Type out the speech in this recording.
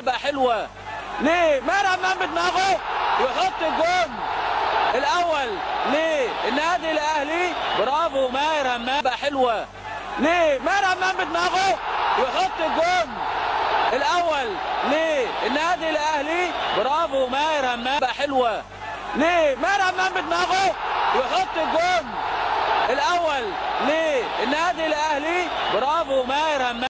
بقى حلوه ليه ماهر همام بدماغه ويحط الجون الاول للنادي الاهلي برافو ماهر همام بقى حلوه ليه ماهر همام بدماغه ويحط الجون الاول للنادي الاهلي برافو ماهر همام بقى حلوه ليه ماهر همام بدماغه ويحط الجون الاول للنادي الاهلي برافو ماهر همام